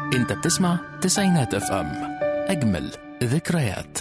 انت بتسمع تسعينات اف ام اجمل ذكريات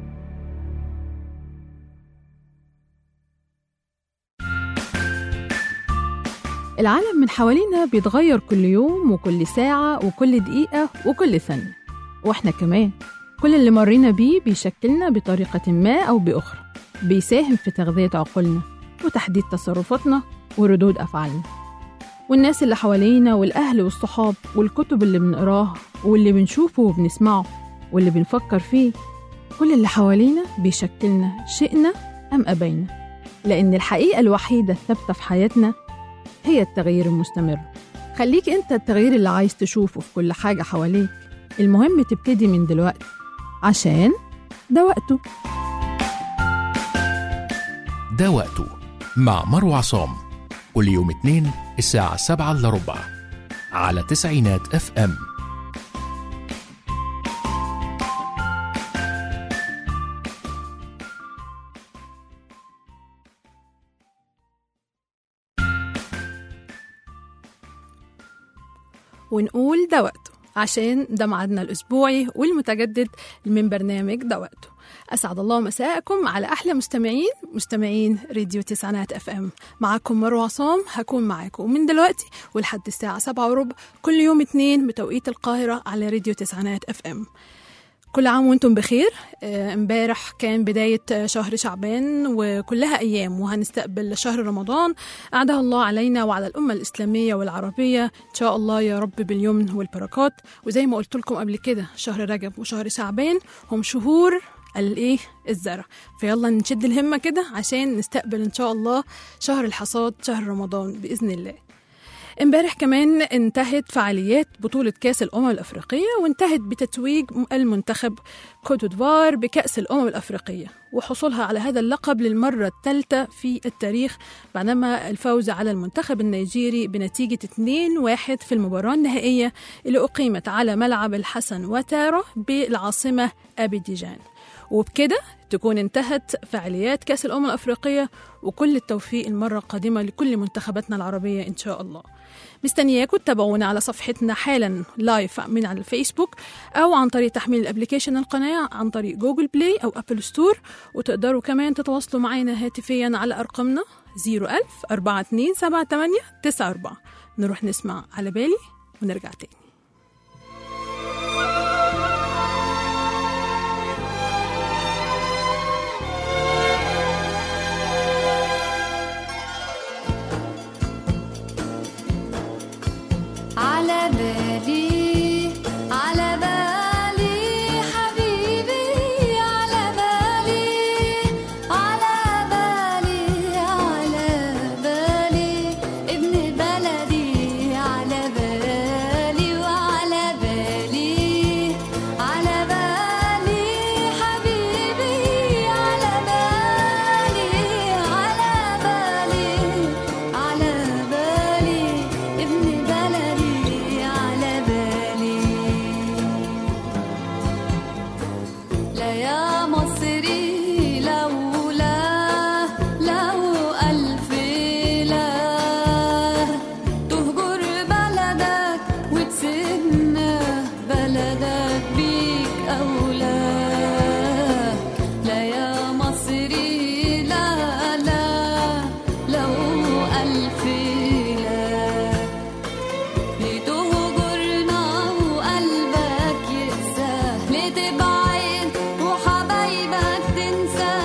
العالم من حوالينا بيتغير كل يوم وكل ساعة وكل دقيقة وكل ثانية وإحنا كمان كل اللي مرينا بيه بيشكلنا بطريقة ما أو بأخرى بيساهم في تغذية عقولنا وتحديد تصرفاتنا وردود أفعالنا والناس اللي حوالينا والأهل والصحاب والكتب اللي بنقراها واللي بنشوفه وبنسمعه واللي بنفكر فيه كل اللي حوالينا بيشكلنا شئنا أم أبينا لأن الحقيقة الوحيدة الثابتة في حياتنا هي التغيير المستمر خليك انت التغيير اللي عايز تشوفه في كل حاجة حواليك المهم تبتدي من دلوقتي عشان ده وقته ده وقته مع مروة عصام كل يوم اثنين الساعة سبعة إلا ربع على تسعينات اف ام ونقول ده وقته عشان ده ميعادنا الأسبوعي والمتجدد من برنامج ده وقته أسعد الله مساءكم على أحلى مستمعين مستمعين راديو تسعينات اف ام معاكم مروة عصام هكون معاكم من دلوقتي ولحد الساعة سبعة وربع كل يوم اتنين بتوقيت القاهرة على راديو تسعينات اف ام كل عام وانتم بخير آه، امبارح كان بداية آه، شهر شعبان وكلها أيام وهنستقبل شهر رمضان أعدها الله علينا وعلى الأمة الإسلامية والعربية إن شاء الله يا رب باليمن والبركات وزي ما قلت لكم قبل كده شهر رجب وشهر شعبان هم شهور الايه الزرع فيلا نشد الهمة كده عشان نستقبل إن شاء الله شهر الحصاد شهر رمضان بإذن الله امبارح كمان انتهت فعاليات بطولة كأس الأمم الأفريقية وانتهت بتتويج المنتخب كوت ديفوار بكأس الأمم الأفريقية وحصولها على هذا اللقب للمرة الثالثة في التاريخ بعدما الفوز على المنتخب النيجيري بنتيجة 2-1 في المباراة النهائية اللي أقيمت على ملعب الحسن وتارا بالعاصمة أبيديجان وبكده تكون انتهت فعاليات كأس الأمم الأفريقية وكل التوفيق المرة القادمة لكل منتخباتنا العربية إن شاء الله مستنياكم تتابعونا على صفحتنا حالا لايف من على الفيسبوك أو عن طريق تحميل الابليكيشن القناة عن طريق جوجل بلاي أو أبل ستور وتقدروا كمان تتواصلوا معنا هاتفيا على أرقامنا 01000 4278 94 نروح نسمع على بالي ونرجع تاني على بالي على بالي حبيبي على بالي على بالي على بالي ابن بلدي على بالي وعلى بالي على بالي حبيبي على بالي على بالي على بالي ابن بلدي على بالي لا يا مصري لولا لو ألف لا تهجر بلدك وتسيبنا بلدك بيك أولى لا يا مصري لا لا لو ألف لا لتهجرنا وقلبك يقسى لتبعد وحبايبك تنسى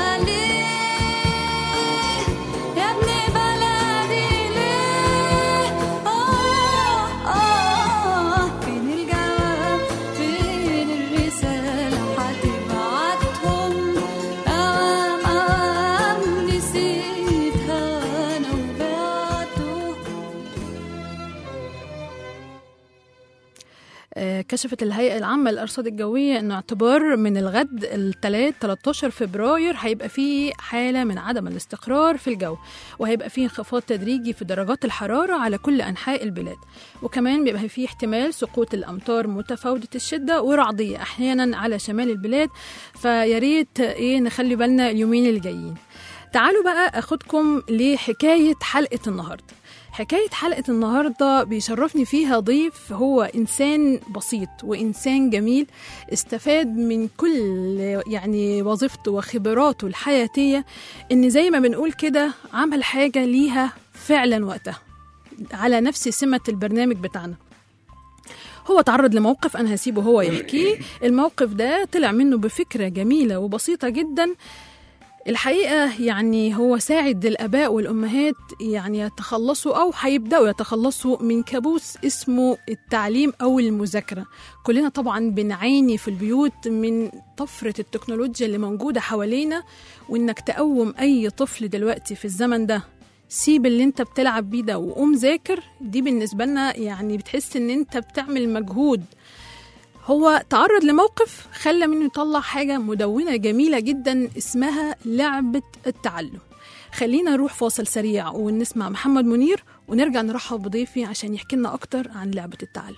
ليه يا ابن بلدي ليه آه آه فين الجواب فين الرسالة هتبعتهم أوام أوام نسيتها أنا وبعته آه، كشفت الهيئة العامة للأرصاد الجوية أن اعتبار من الغد الثلاث 13 فبراير هيبقى فيه حالة من عدم الاستقرار في الجو وهيبقى فيه انخفاض تدريجي في درجات الحرارة على كل أنحاء البلاد وكمان بيبقى فيه احتمال سقوط الأمطار متفاوتة الشدة ورعدية أحيانا على شمال البلاد فياريت إيه نخلي بالنا اليومين اللي جايين تعالوا بقى أخدكم لحكاية حلقة النهاردة حكاية حلقة النهاردة بيشرفني فيها ضيف هو إنسان بسيط وإنسان جميل استفاد من كل يعني وظيفته وخبراته الحياتية إن زي ما بنقول كده عمل حاجة ليها فعلا وقتها على نفس سمة البرنامج بتاعنا هو تعرض لموقف أنا هسيبه هو يحكيه الموقف ده طلع منه بفكرة جميلة وبسيطة جدا الحقيقة يعني هو ساعد الآباء والأمهات يعني يتخلصوا أو هيبدأوا يتخلصوا من كابوس اسمه التعليم أو المذاكرة كلنا طبعا بنعاني في البيوت من طفرة التكنولوجيا اللي موجودة حوالينا وإنك تقوم أي طفل دلوقتي في الزمن ده سيب اللي انت بتلعب بيه ده وقوم ذاكر دي بالنسبة لنا يعني بتحس ان انت بتعمل مجهود هو تعرض لموقف خلى منه يطلع حاجة مدونة جميلة جدا اسمها لعبة التعلم خلينا نروح فاصل سريع ونسمع محمد منير ونرجع نرحب بضيفي عشان يحكي لنا أكتر عن لعبة التعلم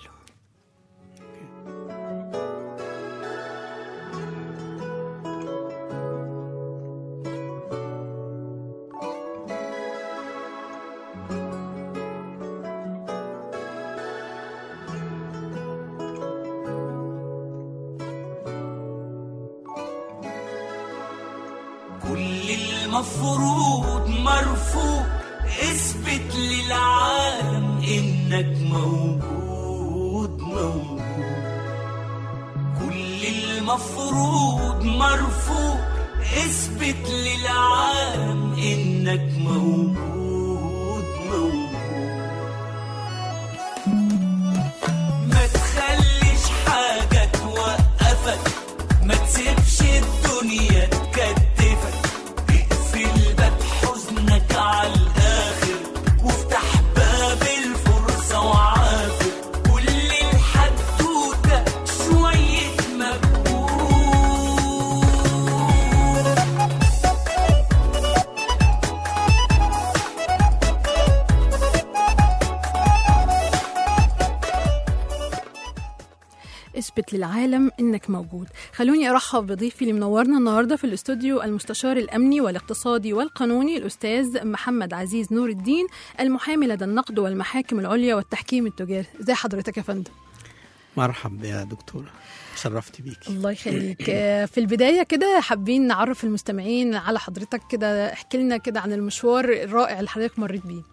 كل المفروض مرفوض اثبت للعالم انك موجود موجود كل المفروض مرفوض اثبت للعالم انك موجود موجود ما تخليش حاجة توقفك ما تسيبش الدنيا تكتفك اقفل باب حزنك على الآخر وافتح باب الفرصة وعافر كل الحدوتة شوية مجهود اثبت للعالم انك موجود خلوني ارحب بضيفي اللي منورنا النهارده في الاستوديو المستشار الامني والاقتصادي والقانوني الاستاذ محمد عزيز نور الدين المحامي لدى النقد والمحاكم العليا والتحكيم التجاري ازي حضرتك يا فندم مرحب يا دكتورة شرفت بيكي الله يخليك آه، في البدايه كده حابين نعرف المستمعين على حضرتك كده احكي لنا كده عن المشوار الرائع اللي حضرتك مريت بيه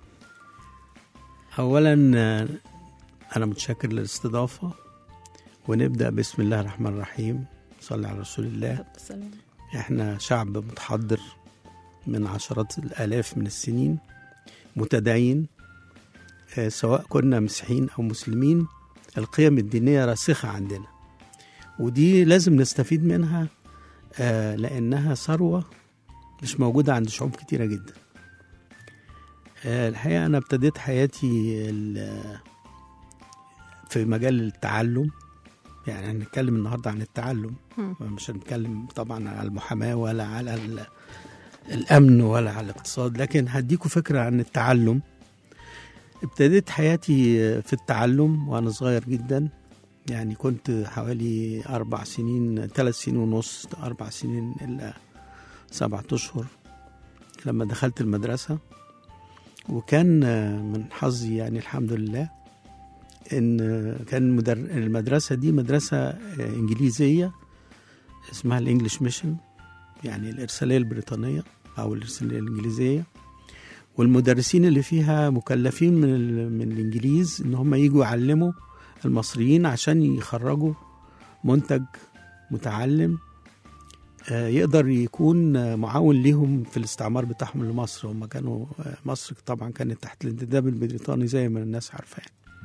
أولا آه، أنا متشكر للاستضافة ونبدأ بسم الله الرحمن الرحيم صلي على رسول الله السلام. احنا شعب متحضر من عشرات الآلاف من السنين متدين آه، سواء كنا مسيحيين أو مسلمين القيم الدينية راسخة عندنا ودي لازم نستفيد منها آه، لأنها ثروة مش موجودة عند شعوب كتيرة جدا آه، الحقيقة أنا ابتديت حياتي ال- في مجال التعلم يعني هنتكلم النهاردة عن التعلم مم. مش هنتكلم طبعا على المحاماة ولا على ال- الأمن ولا على الاقتصاد لكن هديكوا فكرة عن التعلم ابتديت حياتي في التعلم وأنا صغير جدا يعني كنت حوالي أربع سنين ثلاث سنين ونص أربع سنين إلا سبعة أشهر لما دخلت المدرسة وكان من حظي يعني الحمد لله ان كان مدر... المدرسه دي مدرسه انجليزيه اسمها الانجليش ميشن يعني الارساليه البريطانيه او الارساليه الانجليزيه والمدرسين اللي فيها مكلفين من ال... من الانجليز ان هم يجوا يعلموا المصريين عشان يخرجوا منتج متعلم آه، يقدر يكون آه، معاون ليهم في الاستعمار بتاعهم لمصر هم كانوا آه، مصر طبعا كانت تحت الانتداب البريطاني زي ما الناس عارفه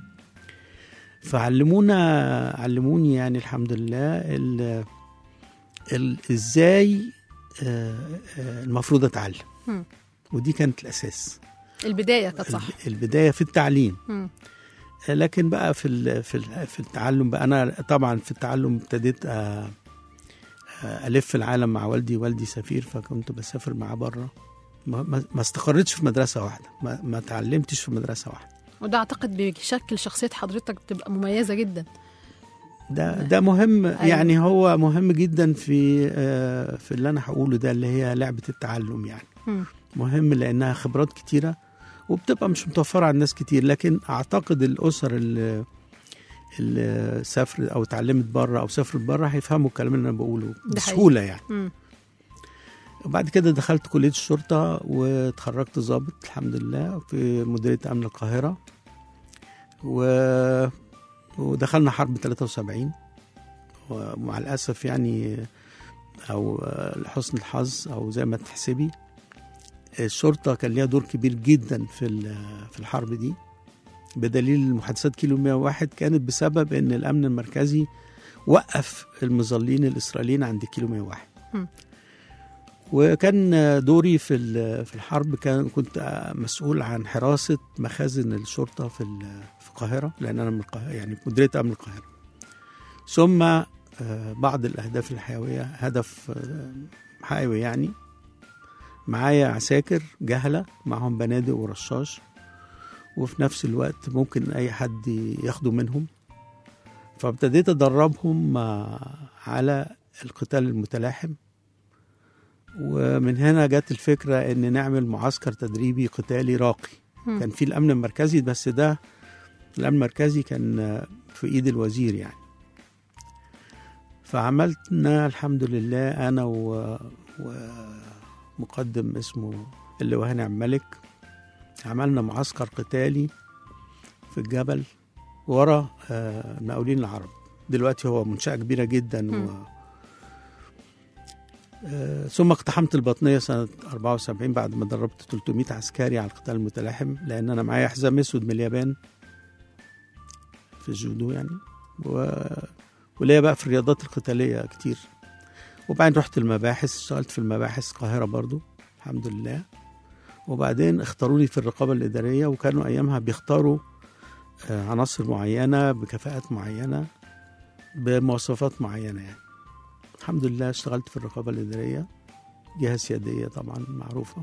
فعلمونا علموني يعني الحمد لله ال ال ازاي آه، آه، المفروض اتعلم مم. ودي كانت الاساس البدايه كانت صح الب- البدايه في التعليم مم. آه، لكن بقى في ال في ال في التعلم بقى انا طبعا في التعلم ابتديت آه، آه، الف العالم مع والدي والدي سفير فكنت بسافر معاه بره ما, ما ما استقرتش في مدرسه واحده ما, ما اتعلمتش في مدرسه واحده وده اعتقد بيشكل شخصيه حضرتك بتبقى مميزه جدا ده ده مهم أيوة. يعني هو مهم جدا في آه، في اللي انا هقوله ده اللي هي لعبه التعلم يعني مم. مهم لانها خبرات كتيره وبتبقى مش متوفره على ناس كتير لكن اعتقد الاسر اللي اللي سافرت او اتعلمت بره او سافرت بره هيفهموا الكلام اللي انا بقوله ده حقيقي. بسهوله يعني مم. وبعد كده دخلت كليه الشرطه واتخرجت ضابط الحمد لله في مديريه امن القاهره و... ودخلنا حرب 73 ومع الاسف يعني او لحسن الحظ او زي ما تحسبي الشرطه كان ليها دور كبير جدا في ال- في الحرب دي بدليل محادثات كيلو 101 كانت بسبب ان الامن المركزي وقف المظلين الاسرائيليين عند كيلو 101 مم. وكان دوري في ال- في الحرب كان كنت مسؤول عن حراسه مخازن الشرطه في ال- في القاهره لان انا من القاهره يعني في مديريه امن القاهره ثم آه، بعض الاهداف الحيويه هدف آه، حيوي يعني معايا عساكر جهله معهم بنادق ورشاش وفي نفس الوقت ممكن اي حد ياخده منهم فابتديت ادربهم آه، على القتال المتلاحم ومن هنا جت الفكره ان نعمل معسكر تدريبي قتالي راقي مم. كان في الامن المركزي بس ده الامن المركزي كان آه، في ايد الوزير يعني فعملتنا الحمد لله انا و... ومقدم اسمه اللي وهاني عبد الملك عملنا معسكر قتالي في الجبل ورا آه، المقاولين العرب دلوقتي هو منشأة كبيرة جدا و... مم. آه، ثم اقتحمت البطنية سنة 74 بعد ما دربت 300 عسكري على القتال المتلاحم لأن أنا معايا حزام أسود من اليابان في الجودو يعني و... وليا بقى في الرياضات القتالية كتير وبعدين رحت المباحث اشتغلت في المباحث القاهرة برضو الحمد لله وبعدين اختاروني في الرقابة الإدارية وكانوا أيامها بيختاروا آه، عناصر معينة بكفاءات معينة بمواصفات معينة يعني الحمد لله اشتغلت في الرقابة الإدارية جهة سيادية طبعا معروفة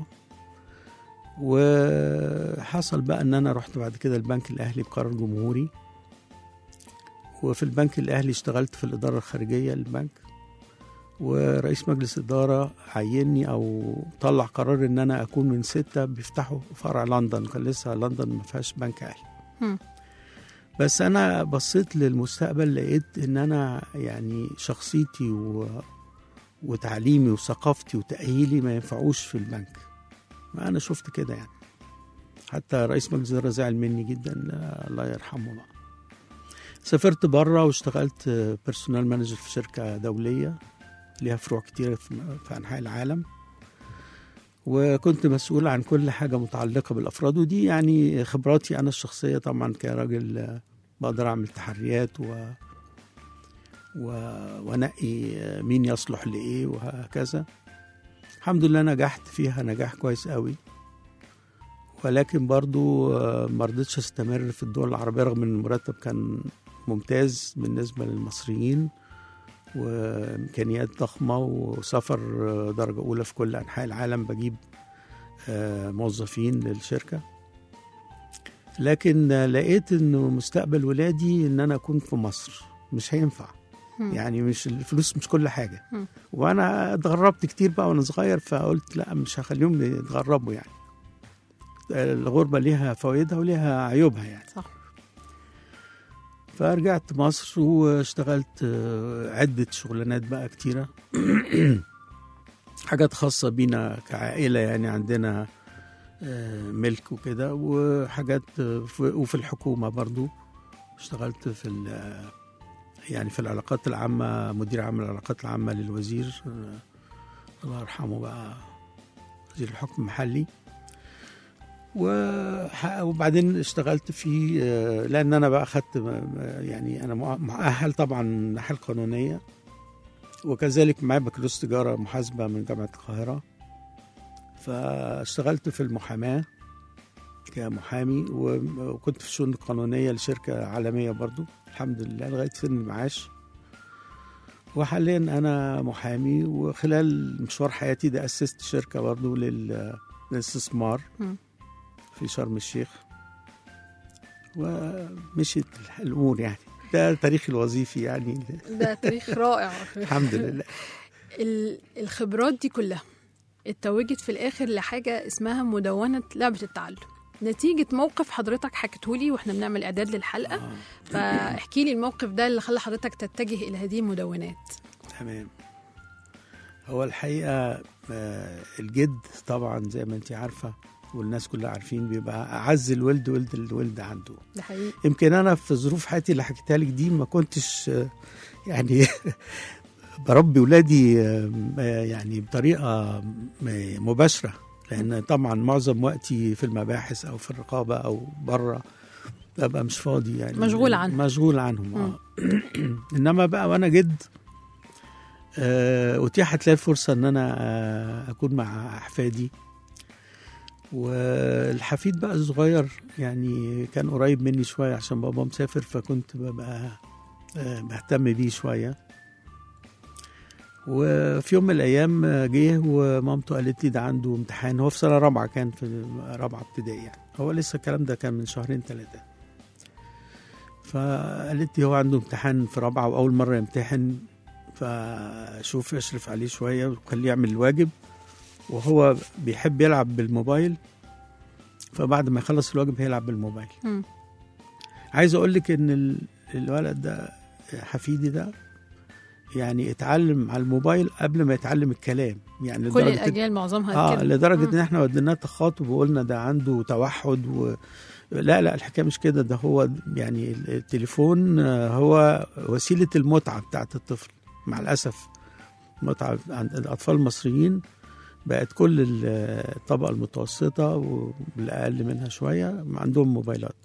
وحصل بقى ان انا رحت بعد كده البنك الاهلي بقرار جمهوري وفي البنك الاهلي اشتغلت في الاداره الخارجيه للبنك ورئيس مجلس اداره عيني او طلع قرار ان انا اكون من سته بيفتحوا فرع لندن كان لسه لندن ما فيهاش بنك اهلي مم. بس انا بصيت للمستقبل لقيت ان انا يعني شخصيتي و... وتعليمي وثقافتي وتأهيلي ما ينفعوش في البنك ما انا شفت كده يعني حتى رئيس مجلس الاداره زعل مني جدا آه، الله يرحمه بقى سافرت بره واشتغلت بيرسونال مانجر في شركه دوليه ليها فروع كتير في في انحاء العالم وكنت مسؤول عن كل حاجه متعلقه بالافراد ودي يعني خبراتي انا الشخصيه طبعا كراجل آه، بقدر اعمل تحريات و و... وانقي آه، مين يصلح لايه وهكذا الحمد لله نجحت فيها نجاح كويس قوي ولكن برضو آه، ما رضيتش استمر في الدول العربية رغم ان المرتب كان ممتاز بالنسبة للمصريين وإمكانيات ضخمة وسفر آه، درجة أولى في كل أنحاء العالم بجيب آه، موظفين للشركة لكن آه، لقيت انه مستقبل ولادي ان انا اكون في مصر مش هينفع مم. يعني مش الفلوس مش كل حاجه مم. وانا اتغربت كتير بقى وانا صغير فقلت لا مش هخليهم يتغربوا يعني الغربه ليها فوائدها وليها عيوبها يعني صح فرجعت مصر واشتغلت آه، عدة شغلانات بقى كتيرة حاجات خاصة بينا كعائلة يعني عندنا آه، ملك وكده وحاجات آه، في- وفي الحكومة برضو اشتغلت في ال- يعني في العلاقات العامة مدير عام العلاقات العامة للوزير آه، الله يرحمه بقى وزير الحكم المحلي وح- وبعدين اشتغلت في آه، لان انا بقى اخدت م- م- يعني انا مؤ- مؤهل طبعا من الناحيه القانونيه وكذلك معايا بكالوريوس تجاره محاسبه من جامعه القاهره فاشتغلت في المحاماه كمحامي و- وكنت في الشؤون القانونيه لشركه عالميه برضو الحمد لله لغايه سن المعاش وحاليا انا محامي وخلال مشوار حياتي ده اسست شركه برضو لل- للاستثمار مم. في شرم الشيخ ومشيت الامور يعني ده تاريخي الوظيفي يعني ده تاريخ رائع الحمد لله ال- الخبرات دي كلها اتوجت في الآخر لحاجة اسمها مدونة لعبة التعلم نتيجة موقف حضرتك حكيتهولي واحنا بنعمل إعداد للحلقة فاحكي لي الموقف ده اللي خلى حضرتك تتجه إلى هذه المدونات تمام هو الحقيقة آه، الجد طبعا زي ما انت عارفة والناس كلها عارفين بيبقى أعز الولد ولد الولد عنده ده حقيقي يمكن أنا في ظروف حياتي اللي حكيتها لك دي ما كنتش آه، يعني بربي ولادي آه، آه، يعني بطريقة م- مباشرة لأن طبعا معظم وقتي في المباحث أو في الرقابة أو بره ببقى مش فاضي يعني مشغول عنهم. مشغول عنهم اه انما بقى وانا جد آه، اتيحت لي الفرصه ان انا آه، اكون مع احفادي والحفيد بقى الصغير يعني كان قريب مني شويه عشان بابا مسافر فكنت ببقى آه، بهتم بيه شويه وفي يوم من الايام آه، جه ومامته قالت لي ده عنده امتحان هو في سنه رابعه كان في رابعه ابتدائي يعني هو لسه الكلام ده كان من شهرين ثلاثه فقالت لي هو عنده امتحان في رابعه واول مره يمتحن فشوف اشرف عليه شويه وخليه يعمل الواجب وهو بيحب يلعب بالموبايل فبعد ما يخلص الواجب هيلعب بالموبايل مم. عايز اقول لك ان ال- الولد ده حفيدي ده يعني اتعلم على الموبايل قبل ما يتعلم الكلام يعني كل لدرجة- الأجيال معظمها اه كده لدرجه مم. ان احنا وديناه تخاطب وقلنا ده عنده توحد و... لا لا الحكايه مش كده ده هو يعني التليفون آه، هو وسيله المتعه بتاعت الطفل مع الاسف متعه عند الاطفال المصريين بقت كل ال- الطبقه المتوسطه والاقل منها شويه عندهم موبايلات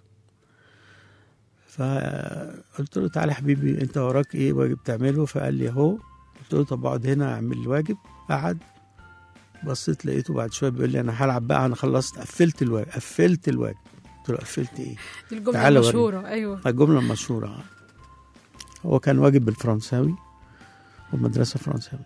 فقلت له تعالى يا حبيبي انت وراك ايه واجب تعمله فقال لي اهو قلت له طب اقعد هنا اعمل الواجب قعد بصيت لقيته بعد شويه بيقول لي انا هلعب بقى انا خلصت قفلت الواجب قفلت الواجب قلت له قفلت ايه؟ دي الجملة تعالى وريني. المشهورة أيوه الجمله المشهوره آه. هو كان واجب بالفرنساوي ومدرسه فرنساوي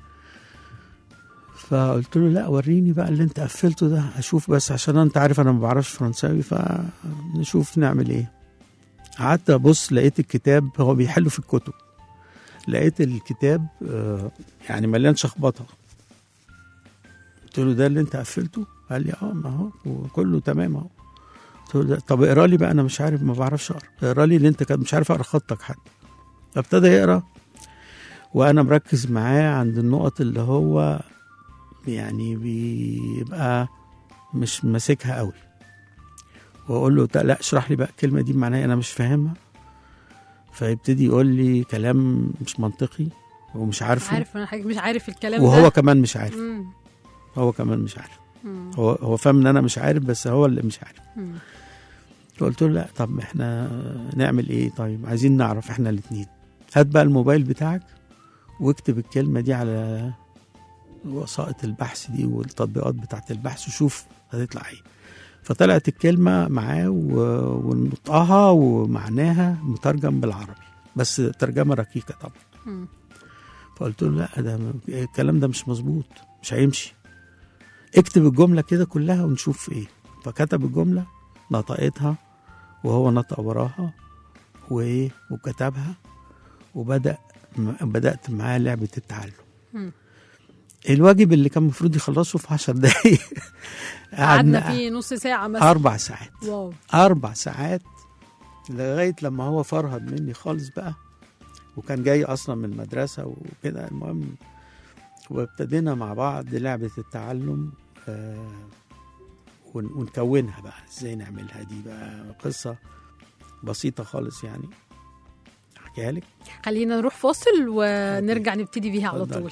فقلت له لا وريني بقى اللي انت قفلته ده اشوف بس عشان انت عارف انا ما بعرفش فرنساوي فنشوف نعمل ايه قعدت ابص لقيت الكتاب هو بيحل في الكتب لقيت الكتاب آه، يعني مليان شخبطه قلت له ده اللي انت قفلته قال لي اه ما هو وكله تمام اهو قلت له ده- طب اقرا لي بقى انا مش عارف ما بعرفش اقرا اقرا لي اللي انت كان مش عارف اقرا خطك حتى فابتدى يقرا وانا مركز معاه عند النقط اللي هو يعني بيبقى مش ماسكها قوي واقول له "تا- لا اشرح لي بقى الكلمه دي معناها إيه؟ انا مش فاهمها فيبتدي يقول لي كلام مش منطقي ومش عارفه عارف أنا حاجة مش عارف الكلام وهو ده كمان مش عارف مم. هو كمان مش عارف مم. هو هو فاهم ان انا مش عارف بس هو اللي مش عارف مم. فقلت له لا طب احنا نعمل ايه طيب عايزين نعرف احنا الاثنين هات بقى الموبايل بتاعك واكتب الكلمة دي على وسائط البحث دي والتطبيقات بتاعت البحث وشوف هتطلع ايه فطلعت الكلمة معاه و- ونطقها ومعناها مترجم بالعربي بس ترجمة ركيكة طبعا مم. فقلت له لا ده م- الكلام ده مش مظبوط مش هيمشي اكتب الجملة كده كلها ونشوف ايه فكتب الجملة نطقتها وهو نطق وراها وايه وكتبها وبدأ م- بدأت معاه لعبة التعلم مم. الواجب اللي كان المفروض يخلصه في عشر دقايق قعدنا فيه نص ساعة مثلا أربع ساعات واو أربع ساعات لغاية لما هو فرهد مني خالص بقى وكان جاي أصلا من المدرسة وكده المهم وابتدينا مع بعض لعبة التعلم آه ون- ونكونها بقى ازاي نعملها دي بقى قصة بسيطة خالص يعني احكيها لك خلينا نروح فاصل ونرجع نبتدي بيها على اتفضل. طول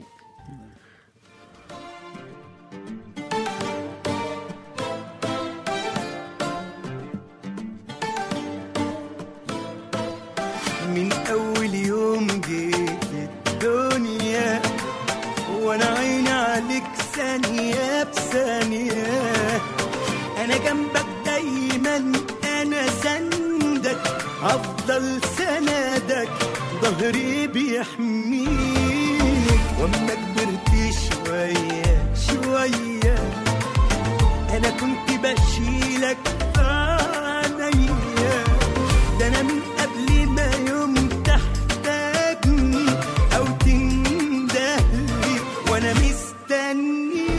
من أول يوم جيت الدنيا وأنا عيني عليك ثانية بثانية أنا جنبك دايما أنا سندك أفضل سندك ظهري بيحميك وأما كبرت شوية شوية أنا كنت بشيلك عينيا ده انا من قبل ما يوم تحتاجني او تندهلي وانا مستني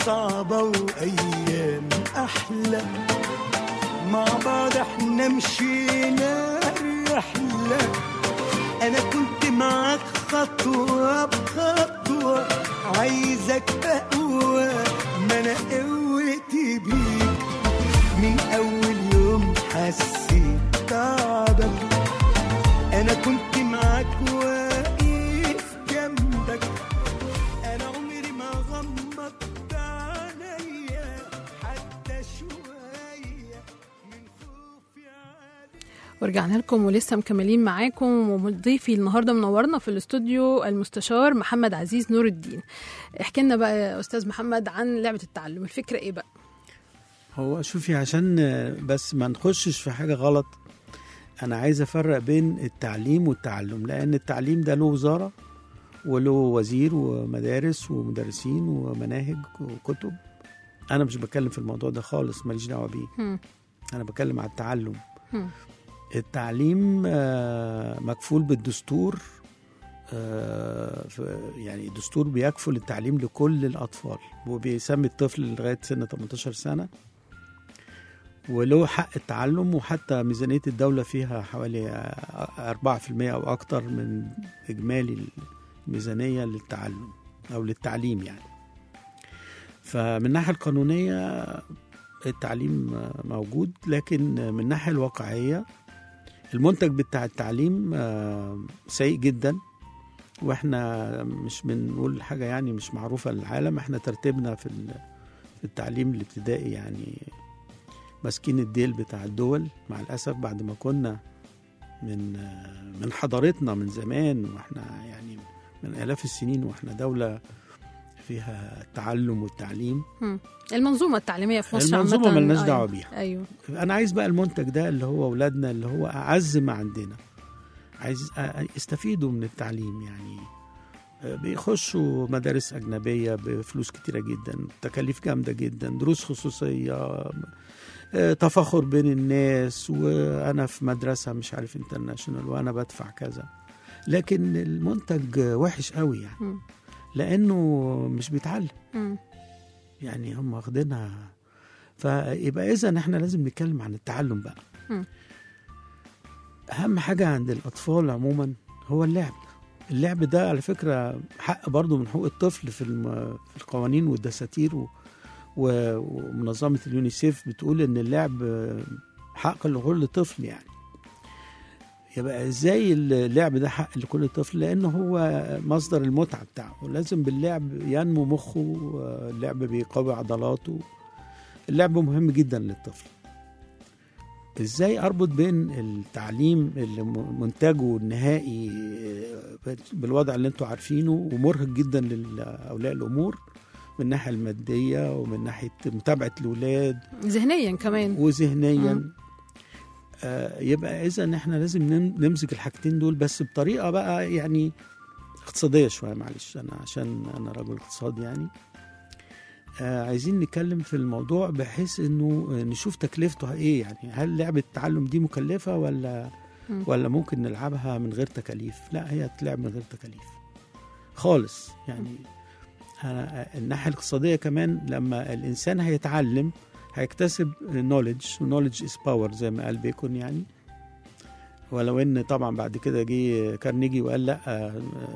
صعبة وأيام أحلى مع بعض احنا مشينا رحلة أنا كنت معاك خطوة بخطوة عايزك أقوى ما أنا قوتي بيك من أول يوم حسيت تعبك أنا كنت معاك واقف جنبك أنا عمري ما غمضت عينيا حتى شوية من خوفي عليك ورجعنا لكم ولسه مكملين معاكم وضيفي النهارده منورنا في الاستوديو المستشار محمد عزيز نور الدين احكي لنا بقى يا استاذ محمد عن لعبه التعلم الفكره ايه بقى هو شوفي عشان بس ما نخشش في حاجة غلط أنا عايز أفرق بين التعليم والتعلم لأن التعليم ده له وزارة وله وزير ومدارس ومدرسين ومناهج وكتب أنا مش بتكلم في الموضوع ده خالص ماليش دعوة بيه هم. أنا بتكلم على التعلم هم. التعليم آه، مكفول بالدستور آه، ف- يعني الدستور بيكفل التعليم لكل الأطفال وبيسمي الطفل لغاية سن 18 سنة وله حق التعلم وحتى ميزانية الدولة فيها حوالي آه، 4% أو أكتر من إجمالي الميزانية للتعلم أو للتعليم يعني فمن الناحية القانونية التعليم آه، موجود لكن من الناحية الواقعية المنتج بتاع التعليم آه، سيء جدا واحنا مش بنقول حاجة يعني مش معروفة للعالم احنا ترتيبنا في ال- في التعليم الابتدائي يعني ماسكين الديل بتاع الدول مع الأسف بعد ما كنا من آه، من حضارتنا من زمان واحنا يعني من آلاف السنين واحنا دولة فيها التعلم والتعليم هم. المنظومه التعليميه في مصر المنظومة عامة، ملناش أيوة. دعوة بيها. ايوه انا عايز بقى المنتج ده اللي هو اولادنا اللي هو اعز ما عندنا عايز أ- يستفيدوا من التعليم يعني آه، بيخشوا مدارس أجنبية بفلوس كتيرة جدا تكاليف جامدة جدا دروس خصوصية آه، تفاخر بين الناس وأنا في مدرسة مش عارف انترناشونال وأنا بدفع كذا لكن المنتج وحش قوي يعني مم. لأنه مش بيتعلم مم. يعني هم واخدينها فيبقى اذا احنا لازم نتكلم عن التعلم بقى مم. اهم حاجه عند الاطفال عموما هو اللعب اللعب ده على فكره حق برضه من حقوق الطفل في الم... في القوانين والدساتير و... و... ومنظمه اليونيسيف بتقول ان اللعب حق لكل طفل يعني يبقى ازاي اللعب ده حق لكل طفل لانه هو مصدر المتعه بتاعه لازم باللعب ينمو مخه اللعب بيقوي عضلاته اللعب مهم جدا للطفل ازاي اربط بين التعليم اللي م- منتجه النهائي بالوضع اللي انتوا عارفينه ومرهق جدا لاولياء الامور من الناحيه الماديه ومن ناحيه متابعه الاولاد ذهنيا كمان وذهنيا مم. آه يبقى اذا احنا لازم نم- نمسك الحاجتين دول بس بطريقه بقى يعني اقتصاديه شويه معلش انا عشان انا رجل اقتصاد يعني آه عايزين نتكلم في الموضوع بحيث انه آه، نشوف تكلفته ايه يعني هل لعبه التعلم دي مكلفه ولا مم. ولا ممكن نلعبها من غير تكاليف لا هي تلعب من غير تكاليف خالص يعني أنا الناحيه الاقتصاديه كمان لما الانسان هيتعلم هيكتسب نوليدج ونوليدج از باور زي ما قال بيكون يعني ولو ان طبعا بعد كده جه كارنيجي وقال لا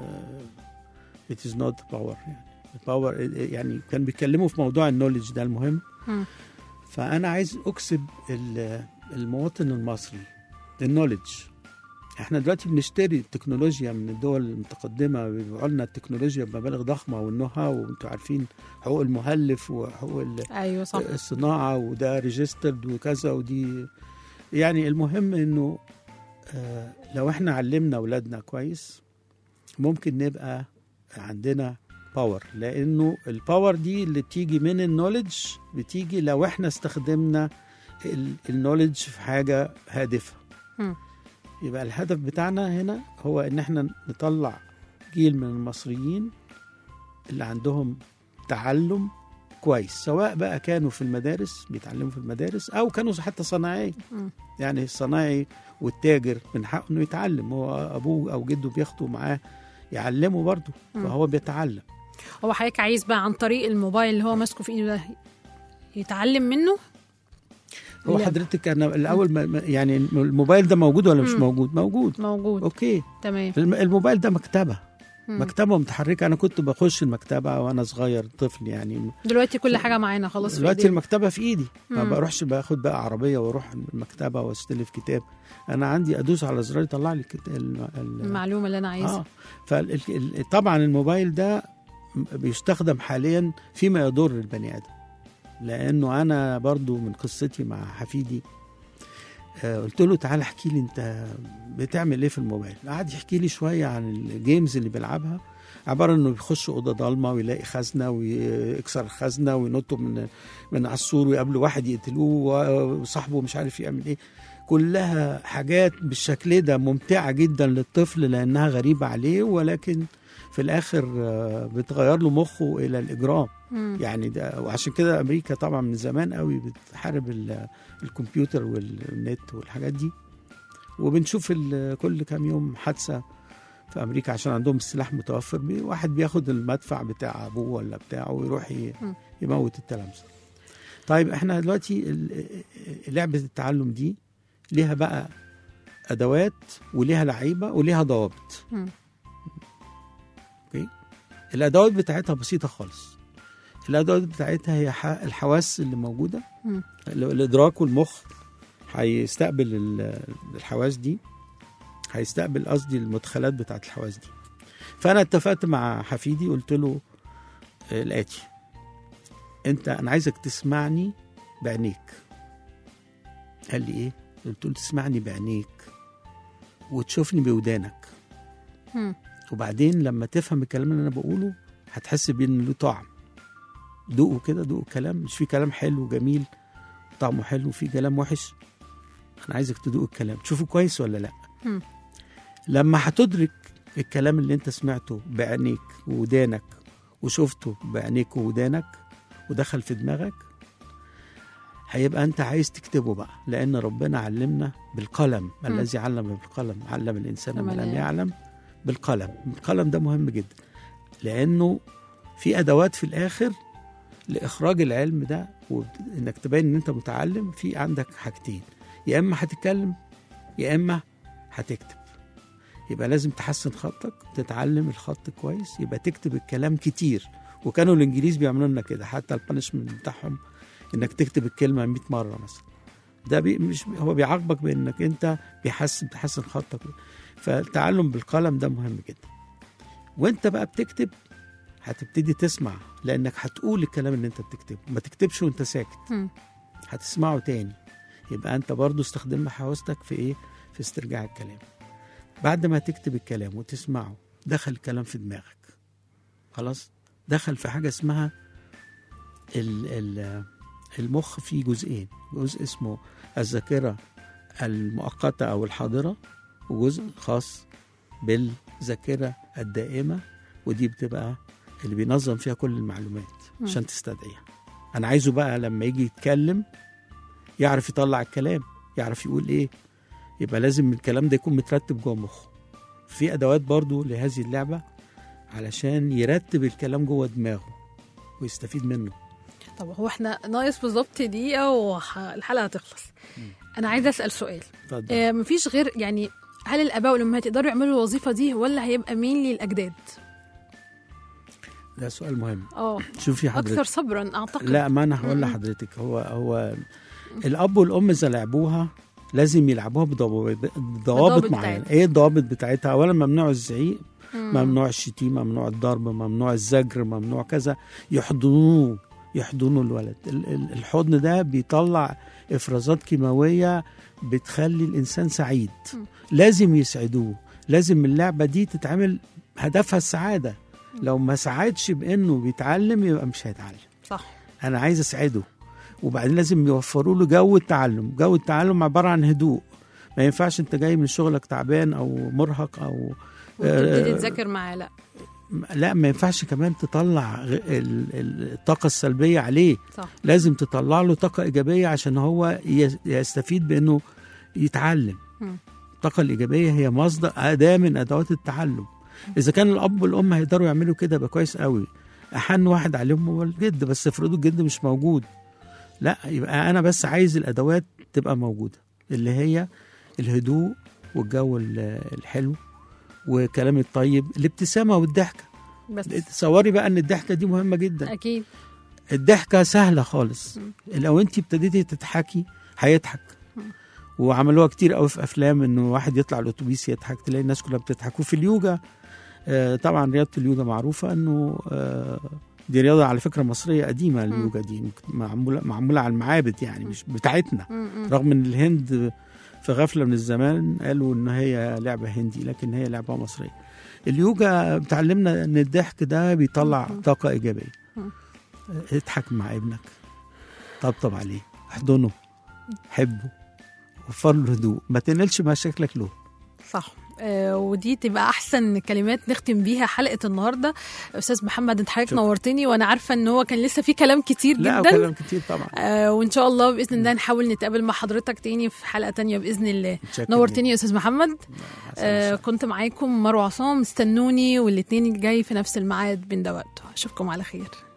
ات از نوت باور يعني باور يعني كان بيتكلموا في موضوع النوليدج ده المهم مم. فانا عايز اكسب ال- المواطن المصري النوليدج احنا دلوقتي بنشتري التكنولوجيا من الدول المتقدمه بيبيعوا لنا التكنولوجيا بمبالغ ضخمه والنو هاو وانتوا عارفين حقوق المهلف وحقوق ال- ايوه صح الصناعه وده ريجسترد وكذا ودي يعني المهم انه آه، لو احنا علمنا اولادنا كويس ممكن نبقى عندنا باور لانه الباور دي اللي بتيجي من النوليدج بتيجي لو احنا استخدمنا النوليدج في حاجه هادفه مم. يبقى الهدف بتاعنا هنا هو ان احنا نطلع جيل من المصريين اللي عندهم تعلم كويس سواء بقى كانوا في المدارس بيتعلموا في المدارس او كانوا حتى صناعي مم. يعني الصناعي والتاجر من حقه انه يتعلم هو ابوه او جده بياخده معاه يعلمه برضه مم. فهو بيتعلم هو حضرتك عايز بقى عن طريق الموبايل اللي هو ماسكه في ايده ده يتعلم منه هو لا. حضرتك انا الاول ما- ما- يعني الموبايل ده موجود ولا مش مم. موجود موجود موجود اوكي تمام الم- الموبايل ده مكتبه مم. مكتبه متحركه انا كنت بخش المكتبه وانا صغير طفل يعني دلوقتي كل حاجه معانا خلاص في دلوقتي إيدينا. المكتبه في ايدي ما مم. بروحش باخد بقى عربيه واروح المكتبه واستلف كتاب انا عندي ادوس على زرار يطلع لي الكت- ال- ال- المعلومه اللي انا عايزها اه فطبعا الموبايل ده بيستخدم حاليا فيما يضر البني ادم لانه انا برضو من قصتي مع حفيدي آه، قلت له تعالى احكي لي انت بتعمل ايه في الموبايل قعد يحكي لي شويه عن الجيمز اللي بيلعبها عباره انه بيخش اوضه ضلمه ويلاقي خزنه ويكسر الخزنه وينطوا من من على السور ويقابلوا واحد يقتلوه وصاحبه مش عارف يعمل ايه كلها حاجات بالشكل ده ممتعه جدا للطفل لانها غريبه عليه ولكن في الاخر آه، بتغير له مخه الى الاجرام مم. يعني ده وعشان كده امريكا طبعا من زمان قوي بتحارب ال- الكمبيوتر والنت والحاجات دي وبنشوف ال- كل كام يوم حادثه في امريكا عشان عندهم السلاح متوفر بي واحد بياخد المدفع بتاع ابوه ولا بتاعه ويروح ي- م. يموت التلامذه طيب احنا دلوقتي ال- لعبه التعلم دي ليها بقى ادوات وليها لعيبه وليها ضوابط مم. اوكي الادوات بتاعتها بسيطه خالص الادوات بتاعتها هي ح- الحواس اللي موجوده مم. ال- الادراك والمخ هيستقبل ال- الحواس دي هيستقبل قصدي المدخلات بتاعت الحواس دي فانا اتفقت مع حفيدي قلت له آه، الاتي انت انا عايزك تسمعني بعينيك قال لي ايه قلت له تسمعني بعينيك وتشوفني بودانك مم. وبعدين لما تفهم الكلام اللي انا بقوله هتحس بيه ان له طعم دوقوا كده دوقوا كلام مش في كلام حلو وجميل طعمه حلو وفي كلام وحش انا عايزك تدوق الكلام تشوفه كويس ولا لا مم. لما هتدرك الكلام اللي انت سمعته بعينيك وودانك وشفته بعينيك وودانك ودخل في دماغك هيبقى انت عايز تكتبه بقى لان ربنا علمنا بالقلم مم. الذي علم بالقلم علم الانسان ما لما لا لم يعلم. يعلم بالقلم القلم ده مهم جدا لانه في ادوات في الاخر لاخراج العلم ده وانك تبين ان انت متعلم في عندك حاجتين يا اما هتتكلم يا اما هتكتب يبقى لازم تحسن خطك تتعلم الخط كويس يبقى تكتب الكلام كتير وكانوا الانجليز بيعملوا لنا كده حتى البانشمنت بتاعهم انك تكتب الكلمه 100 مره مثلا ده بي مش هو بيعاقبك بانك انت بيحسن تحسن خطك فالتعلم بالقلم ده مهم جدا وانت بقى بتكتب هتبتدي تسمع لانك هتقول الكلام اللي انت بتكتبه ما تكتبش وانت ساكت مم. هتسمعه تاني يبقى انت برضو استخدم حواستك في ايه في استرجاع الكلام بعد ما تكتب الكلام وتسمعه دخل الكلام في دماغك خلاص دخل في حاجه اسمها ال ال المخ فيه جزئين جزء اسمه الذاكره المؤقته او الحاضره وجزء خاص بالذاكره الدائمه ودي بتبقى اللي بينظم فيها كل المعلومات مم. عشان تستدعيها انا عايزه بقى لما يجي يتكلم يعرف يطلع الكلام يعرف يقول ايه يبقى لازم الكلام ده يكون مترتب جوه مخه في ادوات برضو لهذه اللعبه علشان يرتب الكلام جوه دماغه ويستفيد منه طب هو احنا ناقص بالظبط دقيقه والحلقه هتخلص انا عايزه اسال سؤال اتفضل آه مفيش غير يعني هل الاباء والامهات يقدروا يعملوا الوظيفه دي ولا هيبقى مين للاجداد ده سؤال مهم اه شوفي حضرتك اكثر صبرا اعتقد لا ما انا هقول مم. لحضرتك هو هو الاب والام اذا لعبوها لازم يلعبوها بضوابط بالضوابط ضوابط معينه بتاعتها. ايه الضوابط بتاعتها اولا ممنوع الزعيق مم. ممنوع الشتيمه ممنوع الضرب ممنوع الزجر ممنوع كذا يحضنوه يحضنوا الولد ال- ال- الحضن ده بيطلع افرازات كيماويه بتخلي الانسان سعيد مم. لازم يسعدوه لازم اللعبه دي تتعمل هدفها السعاده لو ما ساعدش بانه بيتعلم يبقى مش هيتعلم صح انا عايز اسعده وبعدين لازم يوفروا له جو التعلم جو التعلم عباره عن هدوء ما ينفعش انت جاي من شغلك تعبان او مرهق او وتبتدي آه، تذاكر معاه لا لا ما ينفعش كمان تطلع غ- ال- ال- الطاقة السلبية عليه صح لازم تطلع له طاقة إيجابية عشان هو يس- يستفيد بأنه يتعلم مم. الطاقة الإيجابية هي مصدر أداة من أدوات التعلم إذا كان الأب والأم هيقدروا يعملوا كده يبقى كويس قوي احن واحد عليهم هو الجد بس افرضوا الجد مش موجود لا يبقى انا بس عايز الادوات تبقى موجوده اللي هي الهدوء والجو ال- الحلو وكلام الطيب الابتسامه والضحكه بس تصوري بقى ان الضحكه دي مهمه جدا اكيد الضحكه سهله خالص لو انت ابتديتي تضحكي هيضحك وعملوها كتير قوي في افلام انه واحد يطلع الاتوبيس يضحك تلاقي الناس كلها بتضحك وفي اليوجا آه، طبعا رياضه اليوجا معروفه انه آه، دي رياضه على فكره مصريه قديمه اليوجا دي معموله معموله على المعابد يعني مش بتاعتنا رغم ان الهند في غفله من الزمان قالوا ان هي لعبه هندي لكن هي لعبه مصريه اليوجا بتعلمنا ان الضحك ده بيطلع طاقه ايجابيه اضحك مع ابنك طبطب عليه احضنه حبه وفر له هدوء ما تنقلش مشاكلك له صح آه، ودي تبقى احسن كلمات نختم بيها حلقه النهارده استاذ محمد انت حضرتك شكرا. نورتني وانا عارفه ان هو كان لسه في كلام كتير لا جدا كلام كتير طبعا آه وان شاء الله باذن الله نحاول نتقابل مع حضرتك تاني في حلقه تانية باذن الله متشكر نورتني يا استاذ محمد جداً. آه كنت معاكم مروه عصام استنوني والاثنين الجاي في نفس الميعاد بين ده وقته اشوفكم على خير